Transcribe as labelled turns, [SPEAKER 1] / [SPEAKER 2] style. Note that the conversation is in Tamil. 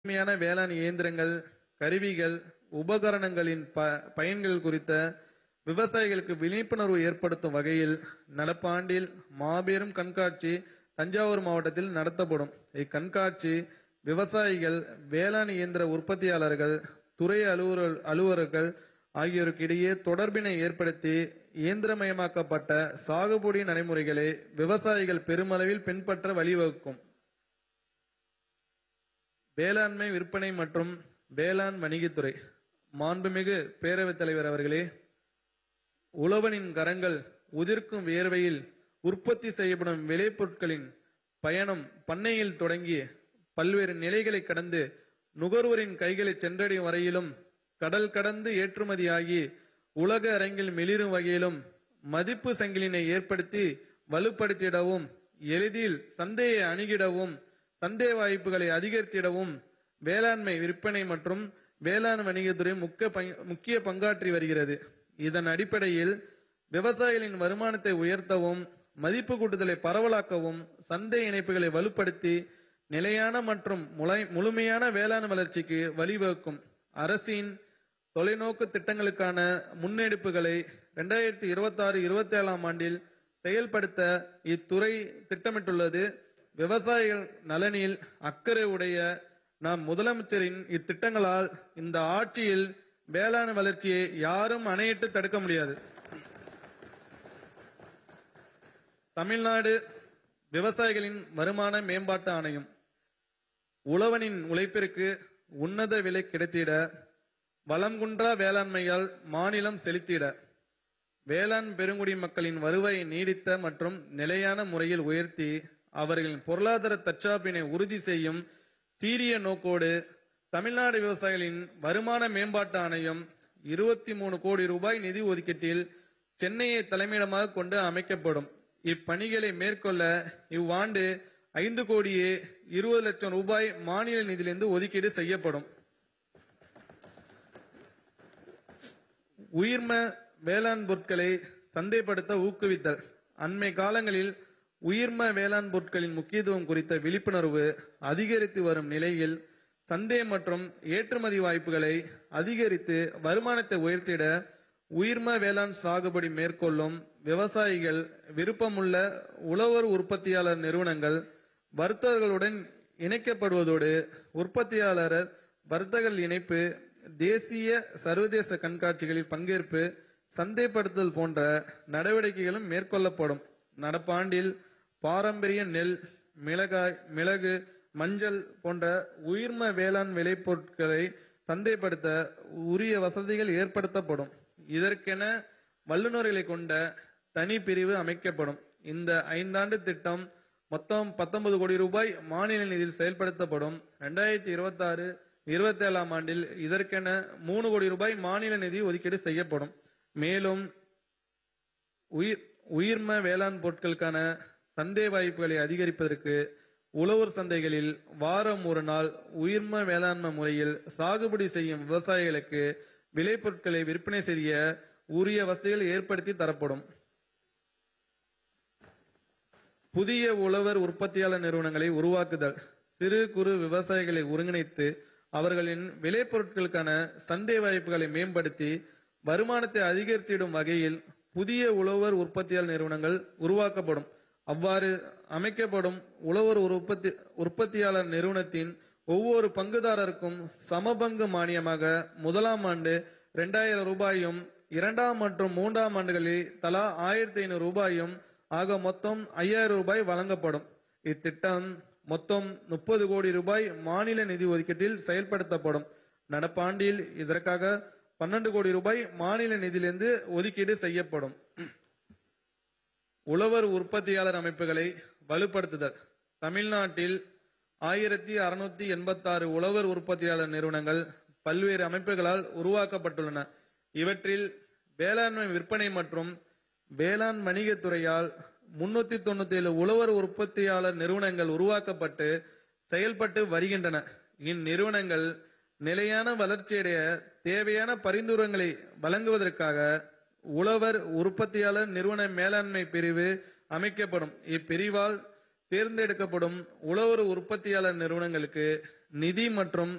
[SPEAKER 1] எளிமையான வேளாண் இயந்திரங்கள் கருவிகள் உபகரணங்களின் ப பயன்கள் குறித்த விவசாயிகளுக்கு விழிப்புணர்வு ஏற்படுத்தும் வகையில் நடப்பாண்டில் மாபெரும் கண்காட்சி தஞ்சாவூர் மாவட்டத்தில் நடத்தப்படும் இக்கண்காட்சி விவசாயிகள் வேளாண் இயந்திர உற்பத்தியாளர்கள் துறை அலுவலர் அலுவலர்கள் ஆகியோருக்கிடையே தொடர்பினை ஏற்படுத்தி இயந்திரமயமாக்கப்பட்ட சாகுபடி நடைமுறைகளை விவசாயிகள் பெருமளவில் பின்பற்ற வழிவகுக்கும் வேளாண்மை விற்பனை மற்றும் வேளாண் வணிகத்துறை மாண்புமிகு பேரவைத் தலைவர் அவர்களே உழவனின் கரங்கள் உதிர்க்கும் வியர்வையில் உற்பத்தி செய்யப்படும் விளைபொருட்களின் பயணம் பண்ணையில் தொடங்கி பல்வேறு நிலைகளை கடந்து நுகர்வோரின் கைகளை சென்றடையும் வரையிலும் கடல் கடந்து ஏற்றுமதியாகி உலக அரங்கில் மிளிரும் வகையிலும் மதிப்பு சங்கிலினை ஏற்படுத்தி வலுப்படுத்திடவும் எளிதில் சந்தையை அணுகிடவும் சந்தை வாய்ப்புகளை அதிகரித்திடவும் வேளாண்மை விற்பனை மற்றும் வேளாண் வணிகத்துறை முக்கிய பங்கு- முக்கிய பங்காற்றி வருகிறது இதன் அடிப்படையில் விவசாயிகளின் வருமானத்தை உயர்த்தவும் மதிப்பு கூட்டுதலை பரவலாக்கவும் சந்தை இணைப்புகளை வலுப்படுத்தி நிலையான மற்றும் முலை- முழுமையான வேளாண் வளர்ச்சிக்கு வழிவகுக்கும் அரசின் தொலைநோக்கு திட்டங்களுக்கான முன்னெடுப்புகளை இரண்டாயிரத்தி இருபத்தி ஆறு இருபத்தி ஏழாம் ஆண்டில் செயல்படுத்த இத்துறை திட்டமிட்டுள்ளது விவசாயிகள் நலனில் அக்கறை உடைய நாம் முதலமைச்சரின் இத்திட்டங்களால் இந்த ஆட்சியில் வேளாண் வளர்ச்சியை யாரும் அணையிட்டு தடுக்க முடியாது தமிழ்நாடு விவசாயிகளின் வருமான மேம்பாட்டு ஆணையம் உழவனின் உழைப்பிற்கு உன்னத விலை கிடைத்திட வளம்குன்றா வேளாண்மையால் மாநிலம் செழித்திட வேளாண் பெருங்குடி மக்களின் வருவாயை நீடித்த மற்றும் நிலையான முறையில் உயர்த்தி அவர்களின் பொருளாதார தற்சார்பினை உறுதி செய்யும் சீரிய நோக்கோடு தமிழ்நாடு விவசாயிகளின் வருமான மேம்பாட்டு ஆணையம் இருபத்தி மூணு கோடி ரூபாய் நிதி ஒதுக்கீட்டில் சென்னையை தலைமையிடமாக கொண்டு அமைக்கப்படும் இப்பணிகளை மேற்கொள்ள இவ்வாண்டு ஐந்து கோடியே இருபது லட்சம் ரூபாய் மாநில நிதியிலிருந்து ஒதுக்கீடு செய்யப்படும் உயிர்ம வேளாண் பொருட்களை சந்தைப்படுத்த ஊக்குவித்தல் அண்மை காலங்களில் உயிர்ம வேளாண் பொருட்களின் முக்கியத்துவம் குறித்த விழிப்புணர்வு அதிகரித்து வரும் நிலையில் சந்தை மற்றும் ஏற்றுமதி வாய்ப்புகளை அதிகரித்து வருமானத்தை உயர்த்திட உயிர்ம வேளாண் சாகுபடி மேற்கொள்ளும் விவசாயிகள் விருப்பமுள்ள உழவர் உற்பத்தியாளர் நிறுவனங்கள் வர்த்தகர்களுடன் இணைக்கப்படுவதோடு உற்பத்தியாளர் வர்த்தகர் இணைப்பு தேசிய சர்வதேச கண்காட்சிகளில் பங்கேற்பு சந்தைப்படுத்தல் போன்ற நடவடிக்கைகளும் மேற்கொள்ளப்படும் நடப்பாண்டில் பாரம்பரிய நெல் மிளகாய் மிளகு மஞ்சள் போன்ற உயிர்ம வேளாண் விளைபொருட்களை சந்தைப்படுத்த உரிய வசதிகள் ஏற்படுத்தப்படும் இதற்கென வல்லுநர்களை கொண்ட தனி பிரிவு அமைக்கப்படும் இந்த ஐந்தாண்டு திட்டம் மொத்தம் 19 கோடி ரூபாய் மாநில நிதியில் செயல்படுத்தப்படும் ரெண்டாயிரத்தி இருபத்தி ஆறு இருபத்தி ஏழாம் ஆண்டில் இதற்கென மூணு கோடி ரூபாய் மாநில நிதி ஒதுக்கீடு செய்யப்படும் மேலும் உயிர் உயிர்ம வேளாண் பொருட்களுக்கான சந்தை வாய்ப்புகளை அதிகரிப்பதற்கு உழவர் சந்தைகளில் வாரம் ஒரு நாள் உயிர்ம வேளாண்மை முறையில் சாகுபடி செய்யும் விவசாயிகளுக்கு விளைபொருட்களை விற்பனை செய்ய உரிய வசதிகள் ஏற்படுத்தி தரப்படும் புதிய உழவர் உற்பத்தியாளர் நிறுவனங்களை உருவாக்குதல் சிறு குறு விவசாயிகளை ஒருங்கிணைத்து அவர்களின் விளைபொருட்களுக்கான சந்தை வாய்ப்புகளை மேம்படுத்தி வருமானத்தை அதிகரித்திடும் வகையில் புதிய உழவர் உற்பத்தியாளர் நிறுவனங்கள் உருவாக்கப்படும் அவ்வாறு அமைக்கப்படும் உழவர் உற்பத்தி உற்பத்தியாளர் நிறுவனத்தின் ஒவ்வொரு பங்குதாரருக்கும் சமபங்கு மானியமாக முதலாம் ஆண்டு இரண்டாயிரம் ரூபாயும் இரண்டாம் மற்றும் மூன்றாம் ஆண்டுகளில் தலா ஆயிரத்தி ஐநூறு ரூபாயும் ஆக மொத்தம் ஐயாயிரம் ரூபாய் வழங்கப்படும் இத்திட்டம் மொத்தம் முப்பது கோடி ரூபாய் மாநில நிதி ஒதுக்கீட்டில் செயல்படுத்தப்படும் நடப்பாண்டில் இதற்காக பன்னெண்டு கோடி ரூபாய் மாநில நிதியிலிருந்து ஒதுக்கீடு செய்யப்படும் உழவர் உற்பத்தியாளர் அமைப்புகளை வலுப்படுத்துதல் தமிழ்நாட்டில் ஆயிரத்தி அறுநூத்தி எண்பத்தாறு உழவர் உற்பத்தியாளர் நிறுவனங்கள் பல்வேறு அமைப்புகளால் உருவாக்கப்பட்டுள்ளன இவற்றில் வேளாண்மை விற்பனை மற்றும் வேளாண் வணிகத் துறையால் முன்னூத்தி தொண்ணூத்தி ஏழு உழவர் உற்பத்தியாளர் நிறுவனங்கள் உருவாக்கப்பட்டு செயல்பட்டு வருகின்றன இந்நிறுவனங்கள் நிலையான வளர்ச்சியடைய தேவையான பரிந்துரைகளை வழங்குவதற்காக உழவர் உற்பத்தியாளர் நிறுவன மேலாண்மை பிரிவு அமைக்கப்படும் இப்பிரிவால் தேர்ந்தெடுக்கப்படும் உழவர் உற்பத்தியாளர் நிறுவனங்களுக்கு நிதி மற்றும்